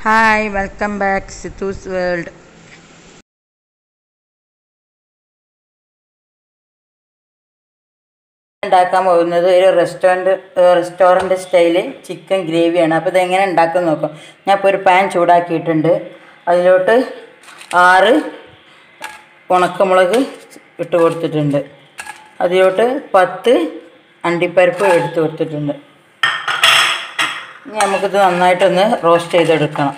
hi welcome back Sithu's world ഉണ്ടാക്കാൻ പോകുന്നത് ഒരു റെസ്റ്റോറൻറ്റ് റെസ്റ്റോറൻറ്റ് സ്റ്റൈല് ചിക്കൻ ഗ്രേവിയാണ് അപ്പോൾ ഇതെങ്ങനെ ഉണ്ടാക്കാൻ നോക്കാം ഞാൻ ഇപ്പോൾ ഒരു പാൻ ചൂടാക്കിയിട്ടുണ്ട് അതിലോട്ട് ആറ് ഉണക്കമുളക് ഇട്ട് കൊടുത്തിട്ടുണ്ട് അതിലോട്ട് പത്ത് അണ്ടിപ്പരിപ്പ് എടുത്ത് കൊടുത്തിട്ടുണ്ട് ഇനി നമുക്കിത് നന്നായിട്ടൊന്ന് റോസ്റ്റ് ചെയ്തെടുക്കണം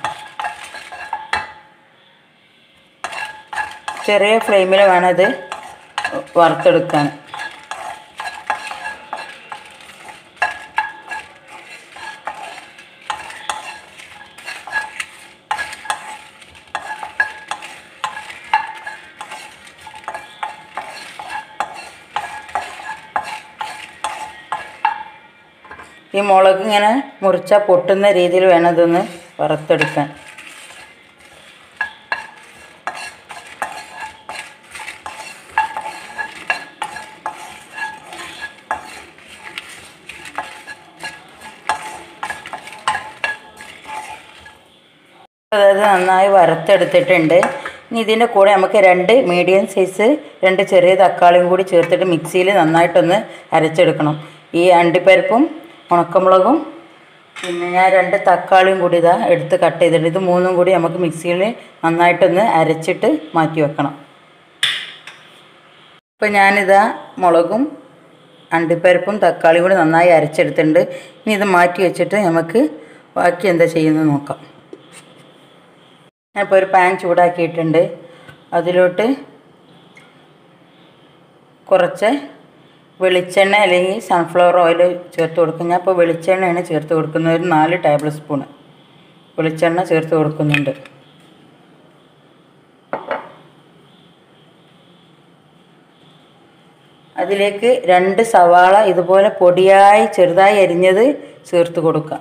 ചെറിയ ഫ്ലെയിമിൽ വേണം ഇത് വറുത്തെടുക്കാൻ ഈ മുളക് ഇങ്ങനെ മുറിച്ചാൽ പൊട്ടുന്ന രീതിയിൽ വേണം ഇതൊന്ന് വറുത്തെടുക്കാൻ അതായത് നന്നായി വറുത്തെടുത്തിട്ടുണ്ട് ഇനി ഇതിൻ്റെ കൂടെ നമുക്ക് രണ്ട് മീഡിയം സൈസ് രണ്ട് ചെറിയ തക്കാളിയും കൂടി ചേർത്തിട്ട് മിക്സിയിൽ നന്നായിട്ടൊന്ന് അരച്ചെടുക്കണം ഈ അണ്ടിപ്പരിപ്പും ഉണക്കമുളകും പിന്നെ ഞാൻ രണ്ട് തക്കാളിയും കൂടി ഇതാ എടുത്ത് കട്ട് ചെയ്തിട്ടുണ്ട് ഇത് മൂന്നും കൂടി നമുക്ക് മിക്സിയിൽ നന്നായിട്ടൊന്ന് അരച്ചിട്ട് മാറ്റി വെക്കണം ഇപ്പോൾ ഞാനിതാ മുളകും അണ്ടിപ്പരിപ്പും തക്കാളിയും കൂടി നന്നായി അരച്ചെടുത്തിട്ടുണ്ട് ഇനി ഇത് മാറ്റി വെച്ചിട്ട് നമുക്ക് ബാക്കി എന്താ ചെയ്യുന്നത് നോക്കാം ഞാനിപ്പോൾ ഒരു പാൻ ചൂടാക്കിയിട്ടുണ്ട് അതിലോട്ട് കുറച്ച് വെളിച്ചെണ്ണ അല്ലെങ്കിൽ സൺഫ്ലവർ ഓയിൽ ചേർത്ത് കൊടുക്കും ഞാൻ ഇപ്പോൾ വെളിച്ചെണ്ണയാണ് ചേർത്ത് കൊടുക്കുന്നത് ഒരു നാല് ടേബിൾ സ്പൂണ് വെളിച്ചെണ്ണ ചേർത്ത് കൊടുക്കുന്നുണ്ട് അതിലേക്ക് രണ്ട് സവാള ഇതുപോലെ പൊടിയായി ചെറുതായി അരിഞ്ഞത് ചേർത്ത് കൊടുക്കാം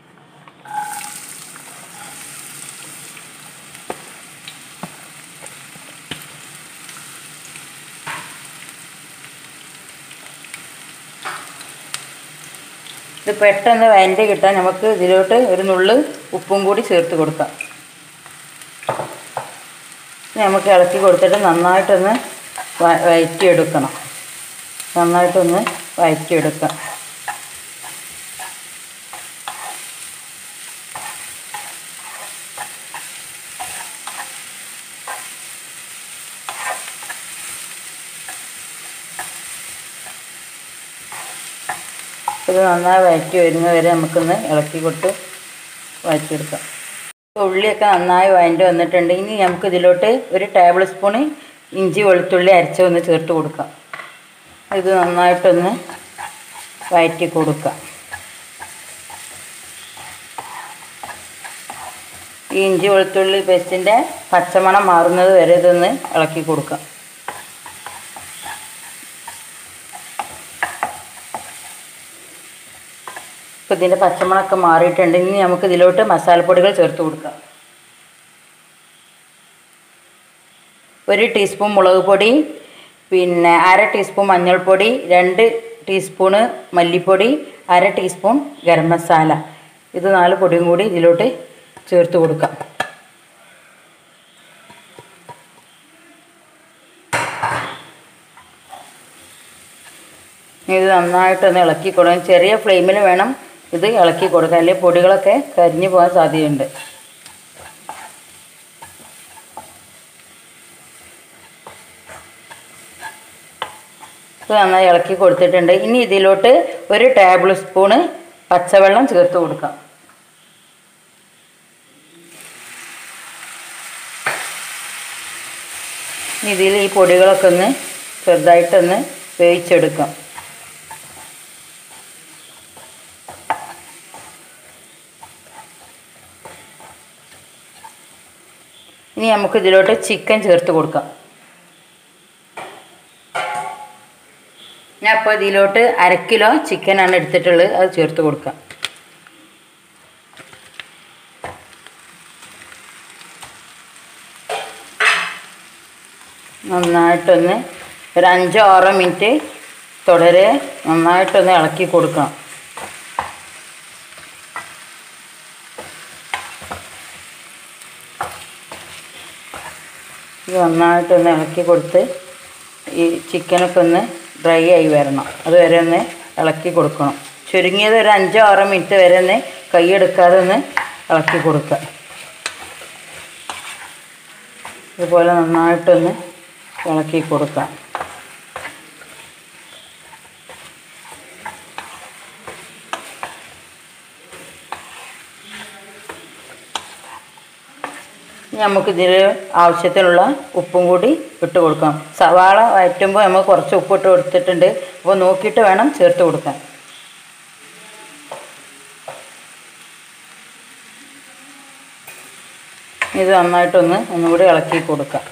ഇത് പെട്ടെന്ന് വയൻ്റെ കിട്ടാൻ നമുക്ക് ഇതിലോട്ട് ഒരു നുള്ള് ഉപ്പും കൂടി ചേർത്ത് കൊടുക്കാം ഇനി നമുക്ക് ഇളക്കി കൊടുത്തിട്ട് നന്നായിട്ടൊന്ന് വ- വഴറ്റിയെടുക്കണം നന്നായിട്ടൊന്ന് വഴറ്റിയെടുക്കാം ഇത് നന്നായി വഴറ്റി വരുന്നത് വരെ നമുക്കൊന്ന് ഇളക്കി കൊടുത്ത് വഴറ്റിയെടുക്കാം ഇപ്പോൾ ഉള്ളിയൊക്കെ നന്നായി വഴറ്റി വന്നിട്ടുണ്ട് ഇനി നമുക്ക് ഇതിലോട്ട് ഒരു ടേബിൾ സ്പൂണ് ഇഞ്ചി വെളുത്തുള്ളി അരച്ചൊന്ന് ചേർത്ത് കൊടുക്കാം ഇത് നന്നായിട്ടൊന്ന് വഴറ്റി കൊടുക്കാം ഈ ഇഞ്ചി വെളുത്തുള്ളി പേസ്റ്റിൻ്റെ പച്ചമണം മാറുന്നത് വരെ ഇതൊന്ന് ഇളക്കി കൊടുക്കാം ഇപ്പോൾ ഇതിൻ്റെ പച്ചമണമൊക്കെ മാറിയിട്ടുണ്ട് ഇനി നമുക്ക് ഇതിലോട്ട് മസാലപ്പൊടികൾ ചേർത്ത് കൊടുക്കാം ഒരു ടീസ്പൂൺ മുളക് പൊടി പിന്നെ അര ടീസ്പൂൺ മഞ്ഞൾപ്പൊടി രണ്ട് ടീസ്പൂണ് മല്ലിപ്പൊടി അര ടീസ്പൂൺ ഗരം മസാല ഇത് നാല് പൊടിയും കൂടി ഇതിലോട്ട് ചേർത്ത് കൊടുക്കാം ഇത് നന്നായിട്ടൊന്ന് ഇളക്കി കൊടുക്കണം ചെറിയ ഫ്ലെയിമിൽ വേണം ഇത് ഇളക്കി കൊടുക്കാൻ അല്ലെങ്കിൽ പൊടികളൊക്കെ കരിഞ്ഞു പോകാൻ സാധ്യതയുണ്ട് ഇത് നന്നായി ഇളക്കി കൊടുത്തിട്ടുണ്ട് ഇനി ഇതിലോട്ട് ഒരു ടേബിൾ സ്പൂണ് പച്ചവെള്ളം ചേർത്ത് കൊടുക്കാം ഇനി ഇതിൽ ഈ പൊടികളൊക്കെ ഒന്ന് ചെറുതായിട്ടൊന്ന് വേവിച്ചെടുക്കാം ഇനി നമുക്ക് ഇതിലോട്ട് ചിക്കൻ ചേർത്ത് കൊടുക്കാം ഞാൻ ഇപ്പോൾ ഇതിലോട്ട് അര കിലോ ചിക്കനാണ് എടുത്തിട്ടുള്ളത് അത് ചേർത്ത് കൊടുക്കാം നന്നായിട്ടൊന്ന് ഒരു അഞ്ചോ ആറോ മിനിറ്റ് തുടരെ നന്നായിട്ടൊന്ന് ഇളക്കി കൊടുക്കണം ഇത് നന്നായിട്ടൊന്ന് ഇളക്കി കൊടുത്ത് ഈ ചിക്കനൊക്കെ ഒന്ന് ഡ്രൈ ആയി വരണം അതുവരെ ഒന്ന് ഇളക്കി കൊടുക്കണം ചുരുങ്ങിയത് ഒരു അഞ്ചോ ആറോ മിനിറ്റ് വരെ ഒന്ന് കൈയെടുക്കാതെ ഒന്ന് ഇളക്കി കൊടുക്കുക ഇതുപോലെ നന്നായിട്ടൊന്ന് ഇളക്കി കൊടുക്കാം ഇനി നമുക്കിതിൽ ആവശ്യത്തിനുള്ള ഉപ്പും കൂടി ഇട്ട് കൊടുക്കാം സവാള വഴറ്റുമ്പോൾ നമ്മൾ കുറച്ച് ഉപ്പ് ഇട്ട് കൊടുത്തിട്ടുണ്ട് അപ്പോൾ നോക്കിയിട്ട് വേണം ചേർത്ത് കൊടുക്കാൻ ഇത് നന്നായിട്ടൊന്ന് ഒന്നുകൂടി ഇളക്കി കൊടുക്കാം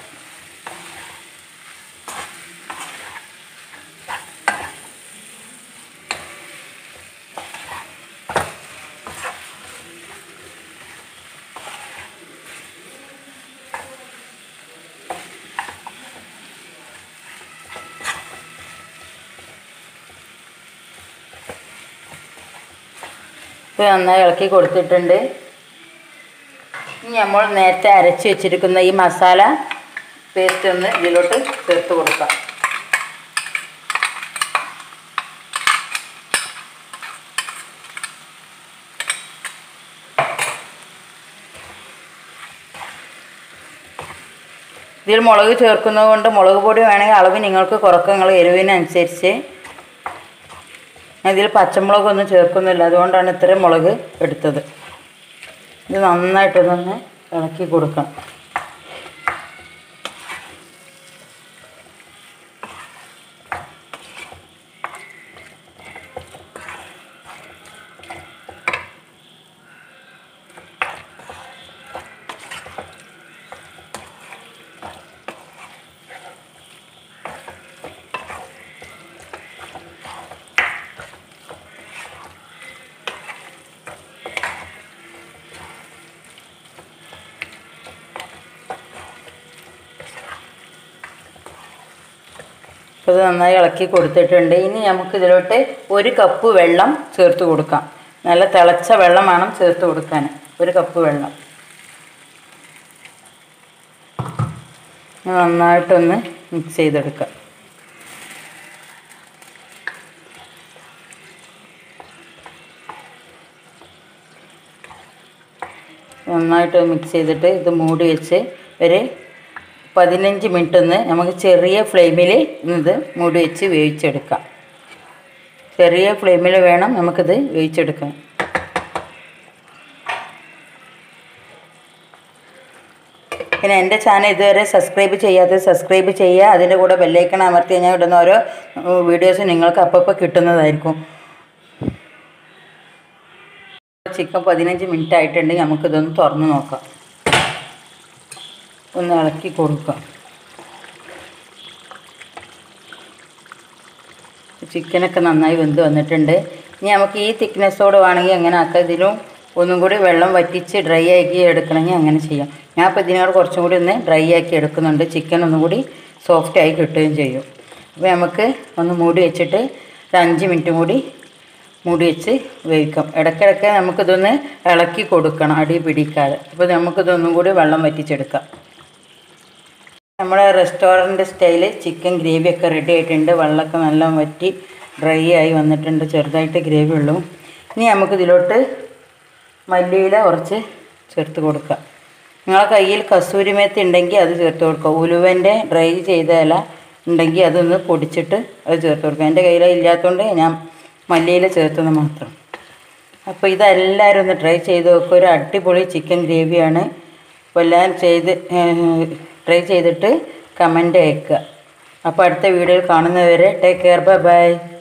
ഇത് നന്നായി ഇളക്കി കൊടുത്തിട്ടുണ്ട് ഇനി നമ്മൾ നേരത്തെ അരച്ച് വെച്ചിരിക്കുന്ന ഈ മസാല പേസ്റ്റ് ഒന്ന് ഇതിലോട്ട് ചേർത്ത് കൊടുക്കാം ഇതിൽ മുളക് ചേർക്കുന്നത് കൊണ്ട് മുളക് പൊടി വേണമെങ്കിൽ അളവ് നിങ്ങൾക്ക് കുറക്കുക നിങ്ങൾ എരിവിനനുസരിച്ച് ഇതിൽ പച്ചമുളകൊന്നും ചേർക്കുന്നില്ല അതുകൊണ്ടാണ് ഇത്രയും മുളക് എടുത്തത് ഇത് നന്നായിട്ടൊന്ന് ഇളക്കി കൊടുക്കാം അപ്പോൾ ഇത് നന്നായി ഇളക്കി കൊടുത്തിട്ടുണ്ട് ഇനി നമുക്ക് ഇതിലോട്ട് ഒരു കപ്പ് വെള്ളം ചേർത്ത് കൊടുക്കാം നല്ല തിളച്ച വെള്ളം വേണം ചേർത്ത് കൊടുക്കാൻ ഒരു കപ്പ് വെള്ളം ഇനി നന്നായിട്ടൊന്ന് മിക്സ് ചെയ്തെടുക്കാം നന്നായിട്ട് മിക്സ് ചെയ്തിട്ട് ഇത് മൂടി വെച്ച് ഒരു പതിനഞ്ച് മിനിറ്റ് ഒന്ന് നമുക്ക് ചെറിയ ഫ്ലെയിമിൽ ഇത് മൂടി വെച്ച് വേവിച്ചെടുക്കാം ചെറിയ ഫ്ലെയിമിൽ വേണം നമുക്കിത് വേവിച്ചെടുക്കാൻ പിന്നെ എൻ്റെ ചാനൽ ഇതുവരെ സബ്സ്ക്രൈബ് ചെയ്യാതെ സബ്സ്ക്രൈബ് ചെയ്യുക അതിൻ്റെ കൂടെ ബെല്ലൈക്കൺ അമർത്തി ഞാൻ ഇടുന്ന ഓരോ വീഡിയോസ് നിങ്ങൾക്ക് അപ്പോൾ കിട്ടുന്നതായിരിക്കും ചിക്കൻ പതിനഞ്ച് മിനിറ്റ് ആയിട്ടുണ്ട് നമുക്കിതൊന്ന് തുറന്ന് നോക്കാം ഒന്ന് ഇളക്കി കൊടുക്കാം ചിക്കനൊക്കെ നന്നായി വെന്ത് വന്നിട്ടുണ്ട് ഇനി നമുക്ക് ഈ തിക്നെസ്സോട് വേണമെങ്കിൽ അങ്ങനെ ആക്കാം ഇതിലും ഒന്നും കൂടി വെള്ളം വറ്റിച്ച് ഡ്രൈ ആക്കി എടുക്കണമെങ്കിൽ അങ്ങനെ ചെയ്യാം ഞാൻ ഇപ്പോൾ ഇതിനോട് കുറച്ചും കൂടി ഒന്ന് ഡ്രൈ ആക്കി എടുക്കുന്നുണ്ട് ചിക്കൻ ഒന്നും കൂടി സോഫ്റ്റായി കിട്ടുകയും ചെയ്യും അപ്പോൾ നമുക്ക് ഒന്ന് മൂടി വെച്ചിട്ട് ഒരു അഞ്ച് മിനിറ്റും കൂടി മൂടി വെച്ച് വേവിക്കാം ഇടയ്ക്കിടയ്ക്ക് നമുക്കിതൊന്ന് ഇളക്കി കൊടുക്കണം അടി പിടിക്കാതെ അപ്പോൾ നമുക്കിതൊന്നും കൂടി വെള്ളം വറ്റിച്ചെടുക്കാം നമ്മുടെ റെസ്റ്റോറൻറ്റ് സ്റ്റൈല് ചിക്കൻ ഗ്രേവിയൊക്കെ റെഡി ആയിട്ടുണ്ട് വെള്ളമൊക്കെ നല്ല വറ്റി ഡ്രൈ ആയി വന്നിട്ടുണ്ട് ചെറുതായിട്ട് ഗ്രേവി ഉള്ളൂ ഇനി നമുക്കിതിലോട്ട് മല്ലിയില കുറച്ച് ചേർത്ത് കൊടുക്കാം നിങ്ങളെ കയ്യിൽ കസൂരി മേത്തി ഉണ്ടെങ്കിൽ അത് ചേർത്ത് കൊടുക്കുക ഉലുവൻ്റെ ഡ്രൈ ചെയ്ത ഇല ഉണ്ടെങ്കിൽ അതൊന്ന് പൊടിച്ചിട്ട് അത് ചേർത്ത് കൊടുക്കുക എൻ്റെ കയ്യിൽ ഇല്ലാത്തതുകൊണ്ട് ഞാൻ മല്ലിയില ചേർത്തത് മാത്രം അപ്പോൾ ഇതെല്ലാവരും ഒന്ന് ട്രൈ ചെയ്ത് നോക്കുക ഒരു അടിപൊളി ചിക്കൻ ഗ്രേവിയാണ് അപ്പോൾ എല്ലാവരും ചെയ്ത് ട്രൈ ചെയ്തിട്ട് കമൻ്റ് അയക്കുക അപ്പോൾ അടുത്ത വീഡിയോയിൽ കാണുന്നവരെ ടേക്ക് കെയർ ബൈ ബൈ